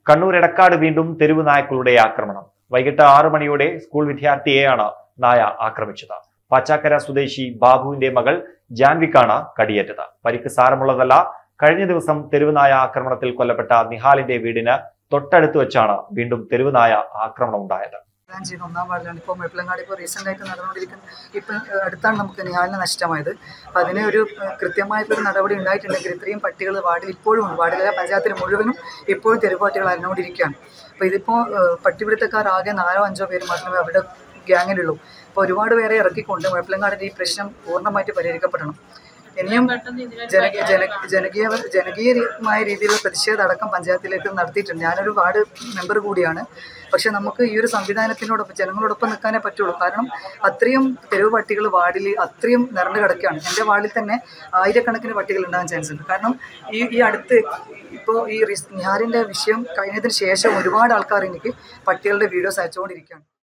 കണ്ണൂർ എടക്കാട് വീണ്ടും തെരുവ് നായ്ക്കളുടെ ആക്രമണം വൈകിട്ട് ആറു മണിയോടെ സ്കൂൾ വിദ്യാർത്ഥിയെയാണ് നായ ആക്രമിച്ചത് പാച്ചാക്കര സ്വദേശി ബാബുവിന്റെ മകൾ ജാൻവിക്കാണ് കടിയേറ്റത് പരിക്ക് സാരമുള്ളതല്ല കഴിഞ്ഞ ദിവസം തെരുവ് നായ ആക്രമണത്തിൽ കൊല്ലപ്പെട്ട നിഹാലിന്റെ വീടിന് തൊട്ടടുത്ത് വെച്ചാണ് വീണ്ടും തെരുവ് നായ ആക്രമണം ഉണ്ടായത് പ്ലാൻ ചെയ്യുന്ന ഒന്നാം വാർഡിലാണ് ഇപ്പോൾ മുഴപ്പിലങ്ങാട് ഇപ്പോൾ റീസെൻ്റ് ആയിട്ട് നടന്നുകൊണ്ടിരിക്കുന്ന ഇപ്പം അടുത്താണ് നമുക്ക് നിഹാലിനെ നഷ്ടമായത് അപ്പം അതിന് ഒരു ഏഹ്, കൃത്യമായിട്ടൊരു നടപടി ഉണ്ടായിട്ടുണ്ടെങ്കിൽ ഇത്രയും പട്ടികൾ വാർഡിൽ ഇപ്പോഴും ഉണ്ട് വാർഡിലെ പഞ്ചായത്തിൽ മുഴുവനും ഇപ്പോഴും തെരുവ് പട്ടികൾ അറിഞ്ഞുകൊണ്ടിരിക്കുകയാണ് അപ്പോൾ ഇതിപ്പോൾ ഏഹ്, പട്ടിപിടുത്തക്കാർ ആകെ നാലോ അഞ്ചോ പേര് മാത്രമേ അവരുടെ ഗ്യാങ്ങിലുള്ളൂ അപ്പോൾ ഒരുപാട് പേരെ ഇറക്കിക്കൊണ്ട് മുഴപ്പിലങ്ങാടിൻ്റെ ഈ പ്രശ്നം പൂർണ്ണമായിട്ട് പരിഹരിക്കപ്പെടണം ഇനിയും ജനകീയ ജന ജനകീയ ജനകീയമായ രീതിയിലുള്ള പ്രതിഷേധം അടക്കം പഞ്ചായത്തിലേക്ക് നടത്തിയിട്ടുണ്ട് ഞാനൊരു വാർഡ് മെമ്പർ കൂടിയാണ് പക്ഷെ നമുക്ക് ഈ ഒരു സംവിധാനത്തിനോടൊപ്പം ജനങ്ങളോടൊപ്പം നിൽക്കാനേ പറ്റുള്ളൂ കാരണം അത്രയും തെരുവ് പട്ടികൾ വാർഡിൽ അത്രയും നിറഞ്ഞു കിടക്കുകയാണ് എൻ്റെ വാർഡിൽ തന്നെ ആയിരക്കണക്കിന് പട്ടികൾ ഉണ്ടാകാൻ ചാൻസ് ഉണ്ട് കാരണം ഈ ഈ അടുത്ത് ഇപ്പോൾ ഈ റിസ് നിഹാറിൻ്റെ വിഷയം കഴിഞ്ഞതിന് ശേഷം ഒരുപാട് ആൾക്കാർ എനിക്ക് പട്ടികളുടെ വീഡിയോസ് അയച്ചുകൊണ്ടിരിക്കുകയാണ്